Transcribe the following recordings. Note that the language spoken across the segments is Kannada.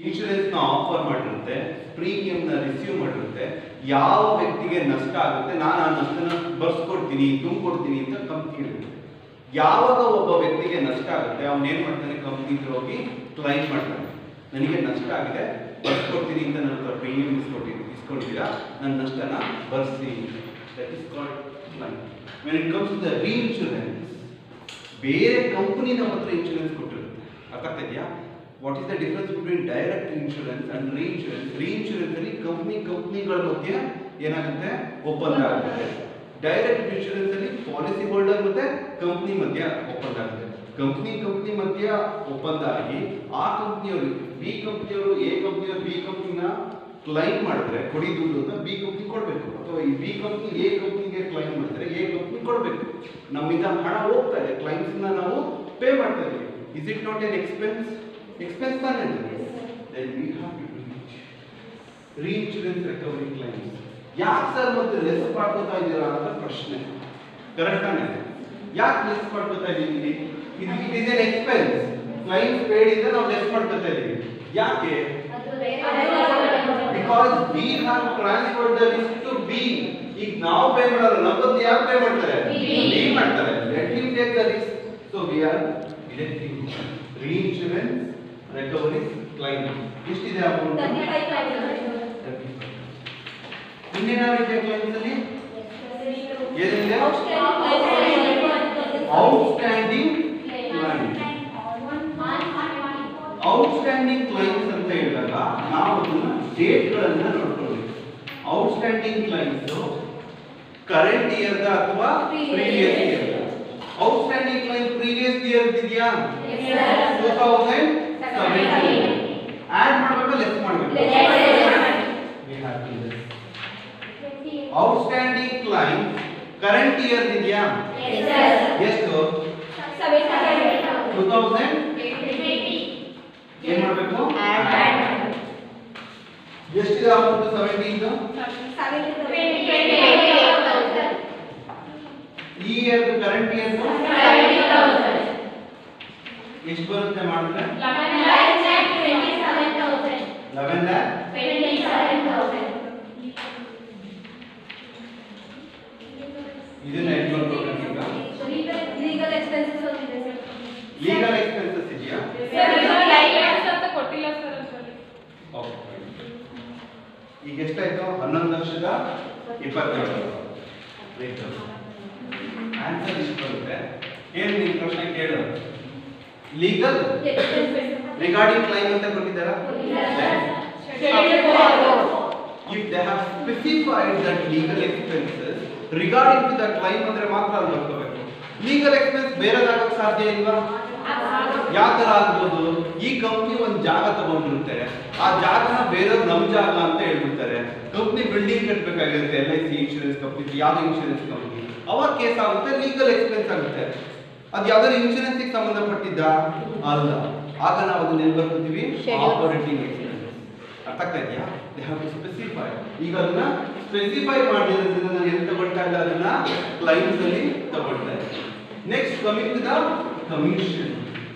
ಇನ್ಶೂರೆನ್ಸ್ ನ ಆಫರ್ ಮಾಡಿರುತ್ತೆ ಪ್ರೀಮಿಯಂ ನ ರಿಸೀವ್ ಮಾಡಿರುತ್ತೆ ಯಾವ ವ್ಯಕ್ತಿಗೆ ನಷ್ಟ ಆಗುತ್ತೆ ನಾನು ಆ ನಷ್ಟನ ಬರ್ಸ್ಕೊಡ್ತೀನಿ ತುಂಬಿಕೊಡ್ತೀನಿ ಅಂತ ಕಂಪ್ನಿ ಹೇಳಿರುತ್ತೆ ಯಾವಾಗ ಒಬ್ಬ ವ್ಯಕ್ತಿಗೆ ನಷ್ಟ ಆಗುತ್ತೆ ಅವನು ಏನ್ ಮಾಡ್ತಾನೆ ಕಂಪ್ನಿ ಹತ್ರ ಹೋಗಿ ಕ್ಲೈಮ್ ಮಾಡ್ತಾನೆ ನನಗೆ ನಷ್ಟ ಆಗಿದೆ ಬರ್ಸ್ಕೊಡ್ತೀನಿ ಅಂತ ನನ್ನ ಹತ್ರ ಪ್ರೀಮಿಯಂ ಇಸ್ಕೊಟ್ಟಿದ್ದೀನಿ ಇಸ್ಕೊಳ್ತೀರಾ ನನ್ನ ನಷ್ಟನ ಬರ್ಸಿ that is called claim when it comes to the reinsurance ಬೇರೆ ಕಂಪನಿ ನಮ್ಮ ಹತ್ರ ಇನ್ಶೂರೆನ್ಸ್ ಕೊಟ್ಟಿರುತ್ತೆ ಅರ್ಥ ಆಗ್ತಾ ಇದೆಯಾ what is the difference between direct insurance and reinsurance reinsurance ಅಲ್ಲಿ ಕಂಪ್ನಿ ಕಂಪ್ನಿಗಳ ಮಧ್ಯೆ ಏನಾಗುತ್ತೆ ಒಪ್ಪಂದ ಆಗುತ್ತೆ ಡೈರೆಕ್ಟ್ ಇನ್ಶೂರೆನ್ಸ್ ಅಲ್ಲಿ ಪಾಲಿಸಿ ಹೋಲ್ಡರ್ ಮತ್ತೆ ಕಂಪ್ನಿ ಮಧ್ಯ ಒಪ್ಪಂದ ಆಗುತ್ತೆ ಕಂಪ್ನಿ ಕಂಪ್ನಿ ಮಧ್ಯ ಒಪ್ಪಂದ ಆಗಿ ಆ ಕಂಪ್ನಿಯವರು ಬಿ ಕಂಪ್ನಿಯವರು ಎ ಕಂಪ್ನಿಯವರು ಬಿ ಕಂಪ್ನಿನ ಕ್ಲೈಮ್ ಮಾಡಿದ್ರೆ ಕೊಡಿ ದುಡ್ಡು ಅಂತ ಬಿ ಕಂಪ್ನಿ ಕೊಡಬೇಕು ಅಥವಾ ಈ ಬಿ ಕಂಪ್ನಿ ಎ ಕಂಪ್ನಿಗೆ ಕ್ಲೈಮ್ ಮಾಡಿದ್ರೆ ಎ ಕಂಪ್ನಿ ಕೊಡಬೇಕು ನಮ್ಮಿಂದ ಹಣ ಹೋಗ್ತಾ ಇದೆ ಕ್ಲೈಮ್ಸ್ ನ ನಾವು ಪೇ ಮಾಡ್ತಾ ಇದೀವಿ is it not an expense expense ತಾನೇ then we have to reinsurance recovery claims ಯಾಕೆ ಸರ್ ಮತ್ತೆ ಲೆಸ್ ಮಾಡ್ಕೋತಾ ಇದ್ದೀರಾ ಅಂತ ಪ್ರಶ್ನೆ ಕರೆಕ್ಟ್ ತಾನೆ ಯಾಕೆ ಲೆಸ್ ಮಾಡ್ಕೋತಾ ಇದ್ದೀವಿ ಇದು it is an expense claims paid ಇಂದ ನಾವು ಲೆಸ್ ಮಾಡ್ಕೋತಾ ಇದ್ದೀವಿ ಯಾಕೆ because B have transferred the risk to B ಈಗ ನಾವು ಪೇ ಮಾಡಲ್ಲ ನಮ್ಮದು ಯಾರು ಪೇ ಮಾಡ್ತಾರೆ ಬಿ ಮಾಡ್ತಾರೆ let him take the risk so we are deducting reinsurance recovery claim ಎಷ್ಟಿದೆ ಅಮೌಂಟ್ ಇನ್ನೇನಾದ್ರು ಇದೆ ಕ್ಲೈಮ್ಸ್ ಅಲ್ಲಿ ಏನಿದೆ ಔಟ್ಸ್ಟ್ಯಾಂಡಿಂಗ್ ಕ್ಲೈಮ್ ಔಟ್ಸ್ಟ್ಯಾಂಡಿಂಗ್ ಕ್ಲೈಮ್ಸ್ ಅಂತ ಹೇಳಿದಾಗ ನಾವು ಅದನ್ನ ಡೇಟ್ಗಳನ್ನ ನೋಡ್ಕೊಳ್ಬೇಕು ಔಟ್ಸ್ಟ್ಯಾಂಡಿಂಗ್ ಕ್ಲೈಮ್ಸ್ ಕರೆಂಟ್ ಇಯರ್ದ ಅಥವಾ previous year outstanding claim previous year ಇದೆಯಾ ಟೂ ತೌಸಂಡ್ ಸೆವೆಂಟೀನ್ ಆಡ್ ಮಾಡಬೇಕಾ ಲೆಸ್ ಮಾಡಬೇಕು ಔಟ್ಸ್ಟ್ಯಾಂಡಿಂಗ್ ಕ್ಲೈಮ್ ಕರೆಂಟ್ ಇಯರ್ ಇದೆಯಾ ಎಷ್ಟು ಟೂ ತೌಸಂಡ್ ಏನ್ ಮಾಡಬೇಕು ಎಷ್ಟಿದೆ ಅಮೌಂಟ್ ಸೆವೆಂಟೀನ್ ಈ ಇಯರ್ ಕರೆಂಟ್ ಇಯರ್ ಎಷ್ಟು ಬರುತ್ತೆ ಮಾಡಿದ್ರೆ ಲೆವೆನ್ ಲ್ಯಾಕ್ ಇದನ್ನ ಎಷ್ಟು ಬರ್ಬೇಕು ಈಗ ಲೀಗಲ್ ಎಕ್ಸ್ಪೆನ್ಸಸ್ ಒಂದಿದೆ ಸರ್ ಲೀಗಲ್ ಎಕ್ಸ್ಪೆನ್ಸಸ್ ಇದೆಯಾ ಕೊಟ್ಟಿಲ್ಲ ಸರ್ ಅದರಲ್ಲಿ ಓಕೆ ಈಗ ಎಷ್ಟಾಯ್ತು ಹನ್ನೊಂದು ಲಕ್ಷದ ಇಪ್ಪತ್ತೇಳು ಆನ್ಸರ್ ಇಷ್ಟು ಬರುತ್ತೆ ಏನು ನಿನ್ ಪ್ರಶ್ನೆ ಕೇಳು ಲೀಗಲ್ ರಿಗಾರ್ಡಿಂಗ್ ಕ್ಲೈಮ್ ಅಂತ ಕೊಟ್ಟಿದ್ದಾರಾ if they have specified that legal expenses regarding to that claim ಅಂದ್ರೆ ಮಾತ್ರ ಅಲ್ಲಿ ಬರ್ಕೋಬೇಕು ಲೀಗಲ್ ಎಕ್ಸ್ಪೆನ್ಸ್ ಬೇರೆದಾಗಕ್ಕೆ ಸಾಧ್ಯ ಇಲ್ವಾ ಯಾವ ತರ ಆಗ್ಬೋದು ಈ ಕಂಪ್ನಿ ಒಂದು ಜಾಗ ತಗೊಂಡಿರುತ್ತೆ ಆ ಜಾಗನ ಬೇರೆಯವ್ರು ನಮ್ ಜಾಗ ಅಂತ ಹೇಳ್ಬಿಡ್ತಾರೆ ಕಂಪ್ನಿ ಬಿಲ್ಡಿಂಗ್ ಕಟ್ಟಬೇಕಾಗಿರುತ್ತೆ L I C insurance company ಯಾವ್ದು ಇನ್ಶೂರೆನ್ಸ್ ಕಂಪ್ನಿ ಅವಾಗ ಕೇಸ್ ಆಗುತ್ತೆ ಲೀಗಲ್ ಎಕ್ಸ್ಪೆನ್ಸ್ ಆಗುತ್ತೆ ಅದು ಯಾವ್ದಾದ್ರು ಇನ್ಶೂರೆನ್ಸ್ ಸಂಬಂಧಪಟ್ಟಿದ್ದ ಅಲ್ಲ ಆಗ ನಾವು ಅದನ್ನ ಎಲ್ಲಿ ಬರ್ಕೊತೀವಿ Schedule. ಆಪರೇಟಿಂಗ್ ಎಕ್ಸ್ಪೆನ್ಸ್ ಅರ್ಥ ಆಗ್ತಾ ಇದೆಯಾ ದೇ ಹ್ಯಾವ್ ಟು ಸ್ಪೆಸಿಫೈ ಈಗ ಅದನ್ನ ಸ್ಪೆಸಿಫೈ ಮಾಡಿರೋದ್ರಿಂದ ನಾನು ಎಲ್ಲಿ ತಗೊಳ್ತಾ ಇಲ್ಲ ಅದನ್ನ ಕ್ಲೈಮ್ಸ್ ಅಲ್ಲಿ ತಗೊಳ್ತಾ ಇದ್ದೀನಿ next coming to the commission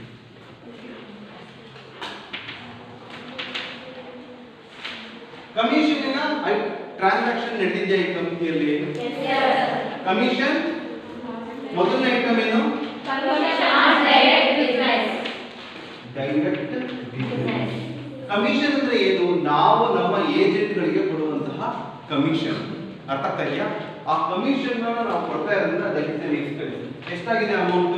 commission transaction ನಡೆದಿದೆಯಾ ಈ ಕಂಪ್ನಿಯಲ್ಲಿ ಕಮಿಷನ್ ಮೊದಲನೇ ಐಟಮ್ ಏನು ಡೈರೆಕ್ಟ್ ಕಮಿಷನ್ ಅಂದ್ರೆ ಏನು ನಾವು ನಮ್ಮ ಏಜೆಂಟ್ಗಳಿಗೆ ಕೊಡುವಂತಹ ಕಮಿಷನ್ ಅರ್ಥ ಆಗ್ತಾ ಇದೆಯಾ ಆ ಕಮಿಷನ್ ನಾವು ಕೊಡ್ತಾ ಇರೋದ್ರಿಂದ ದಟ್ ಇಸ್ ಎನ್ ಎಕ್ಸ್ಪೆನ್ಸ್ ಎಷ್ಟಾಗಿದೆ amount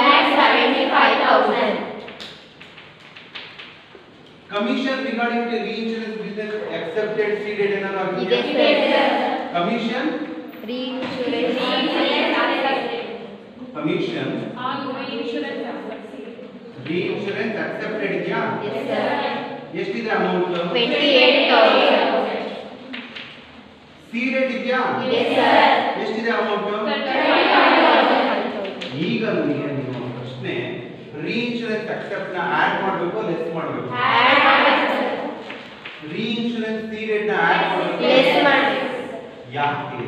commission regarding to reinsurance business accepted ceded ಏನಾದ್ರು ಇದೆ ಆಗಿದೆಯಾ sir commission reinsurance commission insurance reinsurance accepted ಇದೆಯಾ ಎಸ್ ಸರ್ ಎಷ್ಟಿದೆ amount twenty eight thousand ceded ಇದೆಯಾ ಇದೆ ಸರ್ ಎಷ್ಟಿದೆ ಅಮೌಂಟ್ ಈಗ ನನಗೆ ನಿಮ್ಮ ಪ್ರಶ್ನೆ ರೀಇನ್ಶೂರೆನ್ಸ್ ಅಕ್ಸೆಪ್ಟ್ ನ ಆಡ್ ಮಾಡಬೇಕು ಲೆಸ್ ಮಾಡಬೇಕು ಆಡ್ ಮಾಡಿ ಸರ್ ರೀಇನ್ಶೂರೆನ್ಸ್ ಪೀರಿಯಡ್ ನ ಆಡ್ ಲೆಸ್ ಮಾಡಬೇಕು ಮಾಡಿ ಯಾಕೆ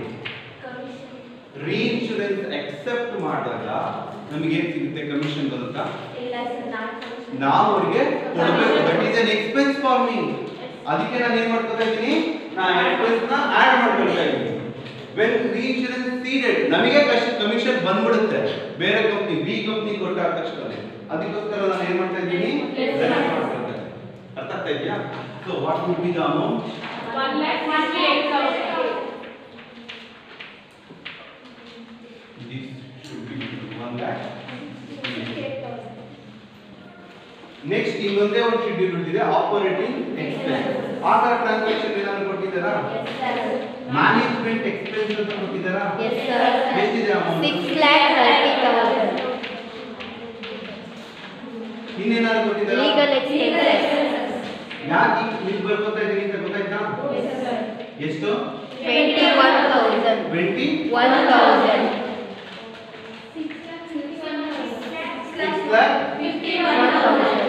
ರೀಇನ್ಶೂರೆನ್ಸ್ ಅಕ್ಸೆಪ್ಟ್ ಮಾಡಿದಾಗ ನಮಗೆ ಏನ್ ಸಿಗುತ್ತೆ ಕಮಿಷನ್ ಬರುತ್ತಾ ಇಲ್ಲ ಸರ್ ನಾಲ್ಕು ನಾವು ಅವ್ರಿಗೆ ಕೊಡಬೇಕು that is an expense for me ಅದಕ್ಕೆ ನಾನು ಏನ್ ಮಾಡ್ಕೊತಾ ಇದ್ದೀನಿ ನಾನು ಎಕ್ಸ್ಪೆನ್ಸ್ ನ ಆಡ್ ಮಾಡ್ಕೊಳ್ತಾ ಇದ್ದೀನಿ ವೆನ್ ರೀಇನ್ಶೂರೆನ್ಸ್ ಸೀಡೆಡ್ ನಮಗೆ ಕಮಿಷನ್ ಬಂದ್ಬಿಡುತ್ತೆ ಬೇರೆ ಕಂಪ್ನಿ ಬಿ ಕಂಪ್ನಿ ಕೊಟ್ಟಾದ ತಕ್ಷಣ ಅದಕ್ಕೋಸ್ಕರ ನಾನು ಏನ್ ಮಾಡ್ತಾ ಇದ್ದೀನಿ deduct ಮಾಡ್ಕೊಳ್ತಾ ಇದ್ದೀನಿ. ಅರ್ಥ ಆಗ್ತಾ ಇದೆಯಾ so what would be the amount One lakh sixty-eight thousand. this should be 1 lakh next ಇನ್ನೊಂದೇ ಒಂದು ಶೆಡ್ಯೂಲ್ ಬಿಟ್ಟಿದೆ ಆಪರೇಟಿಂಗ್ ಎಕ್ಸ್ಪೆನ್ಸ್ ಆ ತರ ಟ್ರಾನ್ಸಾಕ್ಷನ್ ಏನಾದ್ರು ಕೊಟ್ಟಿದ್ದಾರಾ ಮ್ಯಾನೇಜ್ಮೆಂಟ್ ಎಕ್ಸ್ಪೆನ್ಸ್ ಅಂತ ಕೊಟ್ಟಿದ್ದಾರಾ Yes, sir. ಎಷ್ಟಿದೆ ಅಮೌಂಟ್ Six lakh thirty thousand. ಇನ್ನೇನಾದ್ರು ಕೊಟ್ಟಿದ್ದಾರಾ Legal expenses. ಯಾಕೆ ಇಲ್ಲಿ ಬರ್ಕೋತಾ ಇದೀನಿ ಅಂತ ಗೊತ್ತಾಯ್ತಾ ಎಷ್ಟು Twenty-one thousand. Twenty One thousand. Six lakh One thousand.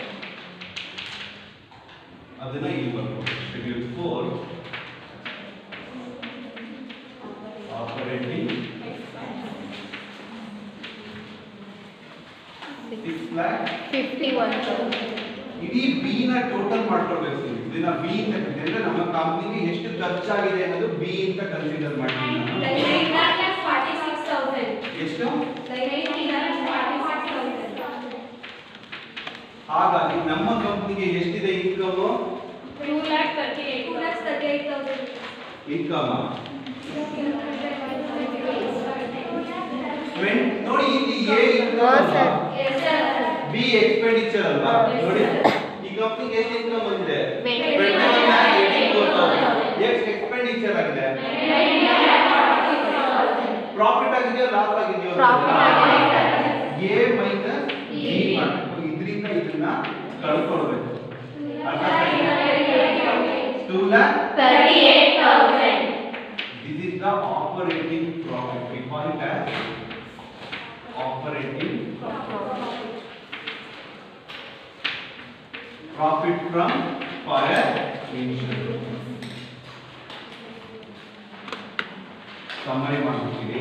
ಅದನ್ನ ಇಲ್ಲಿ ಬರ್ಬೋದು schedule four operating six lakh Fifty-one thousand. ಇಡೀ ಬಿ ನ ಟೋಟಲ್ ಮಾಡ್ಕೊಳ್ಬೇಕು ನೀವು. ಇದನ್ನ ಬಿ ಅಂತ ಕರೀತಾರೆ. ಅಂದ್ರೆ ನಮ್ಮ ಕಂಪ್ನಿಗೆ ಎಷ್ಟು ಖರ್ಚಾಗಿದೆ ಅನ್ನೋದು ಬಿ ಅಂತ ಕನ್ಸಿಡರ್ ಮಾಡ್ತೀನಿ ನಾನು. Nine lakh forty-six thousand. ಎಷ್ಟು Nine lakh forty-six thousand. ಹಾಗಾಗಿ ನಮ್ಮ ಕಂಪ್ನಿಗೆ ಎಷ್ಟಿದೆ income Two lakh thirty-eight. Two lakh thirty-eight thousand. Income ನೋಡಿ ಇಲ್ಲಿ A No, sir. Yes, sir. B expenditure ಅಲ್ವಾ Yes, ನೋಡಿ sir. ಈ ಕಂಪ್ನಿಗೆ ಎಷ್ಟು ಇನ್ಕಮ್ ಬಂದಿದೆ Twenty-one ಎಷ್ಟು ಎಕ್ಸ್ಪೆಂಡಿಚರ್ ಆಗಿದೆ Nine lakh forty-six thousand. Profit ಆಗಿದೆಯೋ ಲಾಸ್ ಆಗಿದೆಯೋ Profit ಆಗಿದೆ, ಎ ಮೈನಸ್ ಬಿ ಮಾಡಬೇಕು ಇದರಿಂದ ಇದನ್ನ ಕಳ್ಕೊಳ್ಬೇಕು two lakh Thirty-eight thousand. This is the operating profit. We call it as operating profit from fire insurance. Summary ಮಾಡ್ಬಿಟ್ಟಿದೆ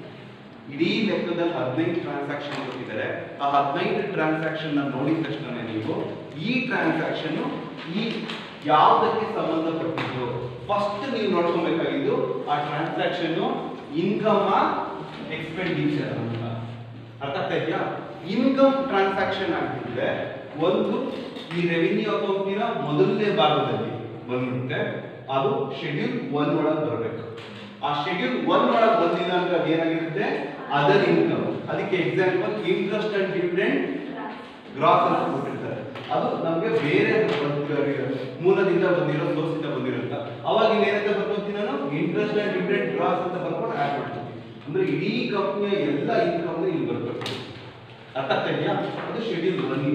ಇಡೀ ಲೆಕ್ಕದಲ್ಲಿ ಹದಿನೈದು ಟ್ರಾನ್ಸಾಕ್ಷನ್ ಕೊಟ್ಟಿದ್ದಾರೆ ಆ ಹದಿನೈದು ಟ್ರಾನ್ಸಾಕ್ಷನ್ ನೋಡಿದ ತಕ್ಷಣ ನೀವು ಈ ಟ್ರಾನ್ಸಾಕ್ಷನ್ ಈ ಯಾವುದಕ್ಕೆ ಸಂಬಂಧಪಟ್ಟಿದ್ದು ಫಸ್ಟ್ ನೀವು ನೋಡ್ಕೊಬೇಕಾಗಿದ್ದು ಆ ಟ್ರಾನ್ಸಾಕ್ಷನ್ ಇನ್ಕಮ್ ಎಕ್ಸ್ಪೆಂಡಿಚರ್ ಅಂತ ಅರ್ಥ ಆಗ್ತಾ ಇದೆಯಾ ಇನ್ಕಮ್ ಟ್ರಾನ್ಸಾಕ್ಷನ್ ಆಗ್ತಿದ್ರೆ ಒಂದು ಈ ರೆವಿನ್ಯೂ ಅಕೌಂಟಿನ ಮೊದಲನೇ ಭಾಗದಲ್ಲಿ ಬಂದ್ಬಿಡುತ್ತೆ ಅದು ಶೆಡ್ಯೂಲ್ ಒನ್ ಒಳಗೆ ಬರಬೇಕು ಆ ಶೆಡ್ಯೂಲ್ ಒನ್ ಒಳಗೆ ಬಂದಿಲ್ಲ ಅಂದ್ರೆ ಅದೇನಾಗಿರುತ್ತೆ ಅದರ್ ಇನ್ಕಮ್ ಅದಕ್ಕೆ example interest and dividend gross ಅಂತ ಕೊಟ್ಟಿರ್ತಾರೆ ಅದು ನಮಗೆ ಬೇರೆ ಬಂದಿರೋ ಮೂಲದಿಂದ ಬಂದಿರೋ ಸೋರ್ಸಿಂದ ಬಂದಿರುತ್ತೆ ಅವಾಗ ಇಲ್ಲಿ ಏನಂತ ಬರ್ಕೊತೀನಿ ನಾನು ಇಂಟ್ರೆಸ್ಟ್ ಅಂಡ್ ಡಿವಿಡೆಂಡ್ ಗ್ರಾಸ್ ಅಂತ ಬರ್ಕೊಂಡು ಆಡ್ ಮಾಡ್ತೀನಿ ಅಂದ್ರೆ ಇಡೀ ಕಂಪ್ನಿಯ ಎಲ್ಲ ಇನ್ಕಮ್ ಇಲ್ಲಿ ಬರ್ಬೇಕು ಅರ್ಥ ಆಗ್ತಾ ಇದೆಯಾ ಅದು ಶೆಡ್ಯೂಲ್ ಒನ್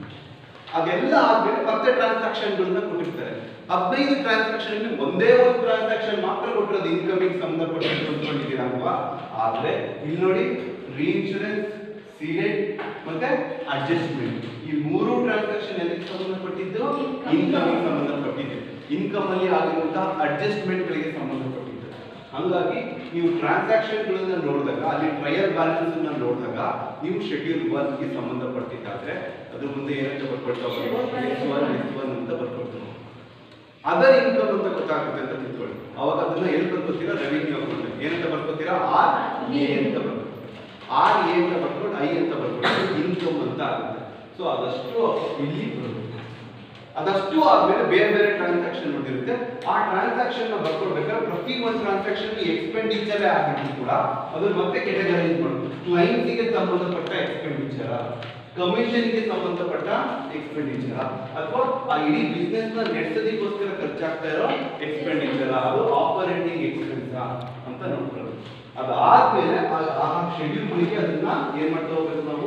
ಅದೆಲ್ಲ ಆದ್ಮೇಲೆ ಮತ್ತೆ ಟ್ರಾನ್ಸಾಕ್ಷನ್ಗಳನ್ನ ಕೊಟ್ಟಿರ್ತಾರೆ ಹದಿನೈದು ಟ್ರಾನ್ಸಾಕ್ಷನ್ ಒಂದೇ ಒಂದು ಟ್ರಾನ್ಸಾಕ್ಷನ್ ಮಾತ್ರ ಕೊಟ್ಟಿರೋದು ಇನ್ಕಮಿಂಗ್ ಸಂಬಂಧಪಟ್ಟಿದ್ದು ಅಂದ್ಕೊಂಡಿದ್ದೀರಾ ಅಲ್ವಾ ಆದ್ರೆ ಇಲ್ಲಿ ನೋಡಿ ರೀಇನ್ಶೂರೆನ್ಸ್ ಸೀಡೆಡ್ ಮತ್ತೆ ಅಡ್ಜಸ್ಟ್ಮೆಂಟ್ ಈ ಮೂರು ಟ್ರಾನ್ಸಾಕ್ಷನ್ ಎದಕ್ಕೆ ಸಂಬಂಧಪಟ್ಟಿದ್ದು ಇನ್ಕಮಿಂಗ್ ಸಂಬಂಧಪಟ್ಟಿದ್ದು ಇನ್ಕಮ್ ಅಲ್ಲಿ ಆಗಿರುವಂತಹ ಅಡ್ಜಸ್ಟ್ಮೆಂಟ್ ಗಳಿಗೆ ಸಂಬಂಧಪಟ್ಟಿದ್ದು ಹಂಗಾಗಿ ನೀವು ಟ್ರಾನ್ಸಾಕ್ಷನ್ಗಳನ್ನ ನೋಡಿದಾಗ ಅಲ್ಲಿ ಟ್ರಯಲ್ ಬ್ಯಾಲೆನ್ಸ್ ಅನ್ನ ನೋಡಿದಾಗ ನೀವು ಶೆಡ್ಯೂಲ್ ಒನ್ ಗೆ ಸಂಬಂಧಪಟ್ಟಿದ್ದಾದ್ರೆ ಅದ್ರ ಮುಂದೆ ಏನಂತ ಬರ್ಕೊಳ್ತಾ ಎಸ್ ಒನ್ ಎಸ್ ಒನ್ ಅಂತ ಬರ್ಕೊಳ್ತಾ ಅದರ್ ಇನ್ಕಮ್ ಅಂತ ಗೊತ್ತಾಗುತ್ತೆ ಅಂತ ತಿಳ್ಕೊಳ್ಳಿ ಅವಾಗ ಅದನ್ನ ಎಲ್ಲಿ ಬರ್ಕೋತೀರಾ ರೆವಿನ್ಯೂ ಅಕೌಂಟ್ ಏನಂತ ಬರ್ಕೋತೀರಾ ಆರ್ ಎ ಅಂತ ಬರ್ಕೋತೀರಾ ಆರ್ ಎ ಅಂತ ಬರ್ಕೊಂಡು ಐ ಅಂತ ಬರ್ಕೊಂಡು ಇನ್ಕಮ್ ಅಂತ ಆಗುತ್ತೆ ಸೊ ಅದಷ್ಟು ಇಲ್ಲಿ ಬರುತ್ತೆ ಅದಷ್ಟು ಆದ್ಮೇಲೆ ಬೇರೆ ಬೇರೆ ಟ್ರಾನ್ಸಾಕ್ಷನ್ ನೋಡಿರುತ್ತೆ ಆ ಟ್ರಾನ್ಸಾಕ್ಷನ್ ನ ಬರ್ಕೊಳ್ಬೇಕಾದ್ರೆ ಪ್ರತಿ ಒಂದು ಟ್ರಾನ್ಸಾಕ್ಷನ್ ಎಕ್ಸ್ಪೆಂಡಿಚರ್ ಆಗಿದ್ರು ಕೂಡ ಅದನ್ನ ಮತ್ತೆ ಕೆಟಗರೈಸ್ ಮಾಡೋದು ಕ್ಲೈಂಟ್ ಗೆ ಸಂಬಂಧಪಟ್ಟ ಎಕ್ಸ್ಪೆಂಡಿಚರ್ ಕಮಿಷನ್ ಗೆ ಸಂಬಂಧಪಟ್ಟ ಎಕ್ಸ್ಪೆಂಡಿಚರ್ ಅಥವಾ ಆ ಇಡೀ ಬಿಸ್ನೆಸ್ ನ ನಡೆಸೋದಕ್ಕೋಸ್ಕರ ಖರ್ಚಾಗ್ತಾ ಇರೋ ಎಕ್ಸ್ಪೆಂಡಿಚರ್ ಅದು ಆಪರೇಟಿಂಗ್ ಎಕ್ಸ್ಪೆನ್ಸ್ ಅಂತ ನೋಡ್ಕೊಳ್ಳೋದು ಅದಾದ್ಮೇಲೆ ಆ- ಆ ಶೆಡ್ಯೂಲ್ಗಳಿಗೆ ಅದನ್ನ ಏನ್ ಮಾಡ್ತಾ ಹೋಗ್ಬೇಕು ನಾವು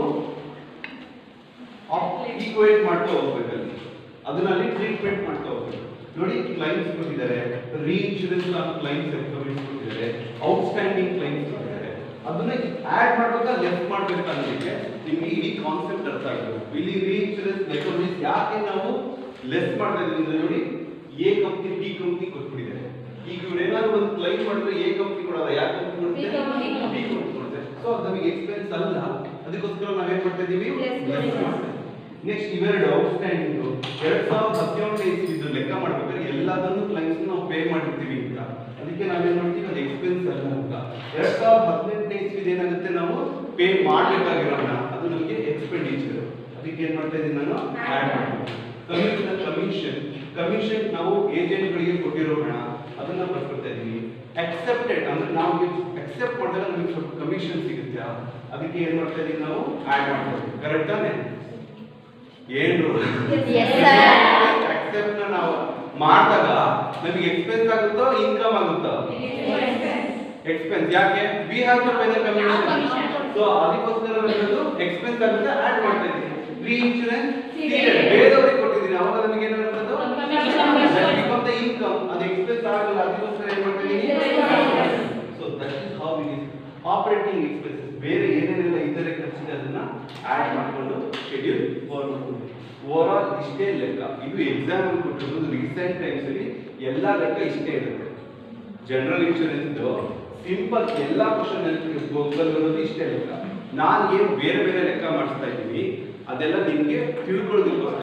ಈಕ್ವೇಟ್ ಮಾಡ್ತಾ ಹೋಗ್ಬೇಕು ಅಲ್ಲಿ ಅದನ್ನ ಅಲ್ಲಿ ಟ್ರೀಟ್ಮೆಂಟ್ ಮಾಡ್ತಾ ಹೋಗ್ಬೇಕು ನೋಡಿ ಕ್ಲೈಂಟ್ಸ್ ಕೊಟ್ಟಿದ್ದಾರೆ ರೀಇನ್ಶೂರೆನ್ಸ್ ಕ್ಲೈಂಟ್ಸ್ ಕೊಟ್ಟಿದ್ದಾರೆ ಔಟ್ಸ್ಟ್ಯಾಂಡಿಂಗ್ ಕ್ಲೈಂಟ್ಸ್ ಕೊಟ್ಟಿದ್ದಾರೆ ಅದನ್ನ ಆಡ್ ಮಾಡ್ಬೇಕಾ ಲೆಫ್ಟ್ ಮಾಡ್ಬೇಕಾ ಅನ್ನೋದಕ್ಕೆ ನಿಮ್ಗೆ ಇಡೀ ಕಾನ್ಸೆಪ್ಟ್ ಅರ್ಥ ಆಗಬೇಕು ಇಲ್ಲಿ ರೀಇನ್ಶೂರೆನ್ಸ್ ಲೆಕ್ಕೋಬಿಸ್ ಯಾಕೆ ನಾವು ಲೆಸ್ ಮಾಡ್ತಾ ಇದೀವಿ ಅಂದ್ರೆ ನೋಡಿ ಎ ಕಂಪ್ನಿ ಬಿ ಕಂಪ್ನಿ ಕೊಟ್ಬಿಟ್ಟಿದ್ದಾರೆ ಈಗ ಇವ್ರು ಏನಾದ್ರು ಒಂದು ಕ್ಲೈಮ್ ಮಾಡಿದ್ರೆ ಎ ಕಂಪ್ನಿ ಕೊಡಲ್ಲ ಯಾವ ಕಂಪ್ನಿ B company ಕೊಡುತ್ತೆ ಕೊಡುತ್ತೆ. ಬಿ ಕಂಪ್ನಿ ಕೊಡುತ್ತೆ ಸೊ ಅದು ನಮಗೆ ಎಕ್ಸ್ಪೆನ್ಸ್ ಅಲ್ಲ ಅದಕ್ಕೋಸ್ಕರ ನಾವೇನ್ ಮಾಡ್ತಾ ಇದೀವಿ Less Less ಮಾಡ್ತಾ ಮಾಡ್ತಾ ಇದೀವಿ. ನೆಕ್ಸ್ಟ್ ಇವೆರಡು ಔಟ್ಸ್ಟ್ಯಾಂಡಿಂಗ್ ಎರಡ್ ಸಾವಿರದ ಹದಿನೇಳನೇ ಇಸ್ವಿದು ಲೆಕ್ಕ ಮಾಡ್ಬೇಕಾದ್ರೆ ಎಲ್ಲದನ್ನು ಕ್ಲೈಮ್ಸ್ ನಾವು ಪೇ ಮಾಡಿರ್ತೀವಿ ಅಂತ ಅದಕ್ಕೆ ನಾವೇನ್ ಮಾಡ್ತೀವಿ ಅದು ಎಕ್ಸ್ಪೆನ್ಸ್ ಅಲ್ಲ ಅಂತ ಎರಡ್ ಸಾವಿರದ ಹದಿನೆಂಟನೇ ಇಸ್ವಿದು ಏನಾಗುತ್ತೆ ನಾವು ಪೇ ಮಾಡ್ಬೇಕಾಗಿರೋಣ ಅದು ನಮಗೆ ಎಕ್ಸ್ಪೆಂಡಿಚರ್ ಅದಕ್ಕೆ ಏನ್ ಮಾಡ್ತಾ ಇದ್ದೀನಿ ನಾನು ಆಡ್ ಮಾಡ್ತೀನಿ ಕಮಿಷನ್ ಕಮಿಷನ್ ಕಮಿಷನ್ ನಾವು ಏಜೆಂಟ್ಗಳಿಗೆ ಕೊಟ್ಟಿರೋ ಹಣ ಅದನ್ನ ಬರ್ಕೊಳ್ತಾ ಇದೀವಿ ಅಕ್ಸೆಪ್ಟೆಡ್ ಅಂದ್ರೆ ನಾವು ಅಕ್ಸೆಪ್ಟ್ ಮಾಡಿದಾಗ ನಮಗೆ ಸ್ವಲ್ಪ ಕಮಿಷನ್ ಸಿಗುತ್ತೆ ಅದಕ್ಕೆ ಏನ್ ಮಾಡ್ತಾ ಇದೀವಿ ನಾವು ಆಡ್ ಮಾಡ್ತಾ ಇದೀವಿ ಕರೆಕ್ಟ್ ತಾನೆ ಏನ್ರು Yes, sir. ಅಕ್ಸೆಪ್ಟ್ ನಾವು ಮಾಡಿದಾಗ ನಮಗೆ ಎಕ್ಸ್ಪೆನ್ಸ್ ಆಗುತ್ತೋ ಇನ್ಕಮ್ ಆಗುತ್ತೋ ಎಕ್ಸ್ಪೆನ್ಸ್ ಯಾಕೆ we have to pay the commission Commission. So ಅದಕ್ಕೋಸ್ಕರ ನಮ್ಮದು ಎಕ್ಸ್ಪೆನ್ಸ್ ಆಗುತ್ತೆ ಆಡ್ ಮಾಡ್ತಾ ಇದ್ದೀವಿ ಫ್ರೀ ಇನ್ಶೂರೆನ್ಸ್ Period. ಬೇರೆಯವ್ರಿಗೆ ಕೊಟ್ಟಿದ್ದೀನಿ ಅವಾಗ ನಮಗೆ ಏನಾಗುತ್ತೆ Commission. ಬಿಕಮ್ ದ ಇನ್ಕಮ್ ಅದು ಎಕ್ಸ್ಪೆನ್ಸ್ ಆಗಲ್ಲ ಅದಕ್ಕೋಸ್ಕರ ಏನ್ ಮಾಡ್ತಾ ಇದ್ದೀನಿ Yes. So that is how it is operating expenses ಬೇರೆ ಏನೇನೆಲ್ಲ ಇತರೆ ಖರ್ಚಿದೆ ಅದನ್ನ ಆಡ್ ಮಾಡಿಕೊಂಡು ಶೆಡ್ಯೂಲ್ ಫಾರ್ ಮಾಡ್ಕೊಂಡು ಓವರ್ ಆಲ್ ಇಷ್ಟೇ ಲೆಕ್ಕ ಇದು ಎಕ್ಸಾಮ್ ಅಲ್ಲಿ ಕೊಟ್ಟಿರೋದು ರೀಸೆಂಟ್ ಟೈಮ್ಸ್ ಅಲ್ಲಿ ಎಲ್ಲಾ ಲೆಕ್ಕ ಇಷ್ಟೇ ಇರುತ್ತೆ ಜನರಲ್ ಇನ್ಶೂರೆನ್ಸ್ ಸಿಂಪಲ್ ಎಲ್ಲಾ ಕ್ವಶನ್ ಗೂಗಲ್ ಬರೋದು ಇಷ್ಟೇ ಲೆಕ್ಕ ನಾನು ಏನು ಬೇರೆ ಬೇರೆ ಲೆಕ್ಕ ಮಾಡಿಸ್ತಾ ಇದ್ದೀನಿ ಅದೆಲ್ಲ ನಿಮ್ಗೆ ತಿಳ್ಕೊಳ್ಳೋದಕ್ಕೋಸ್ಕರ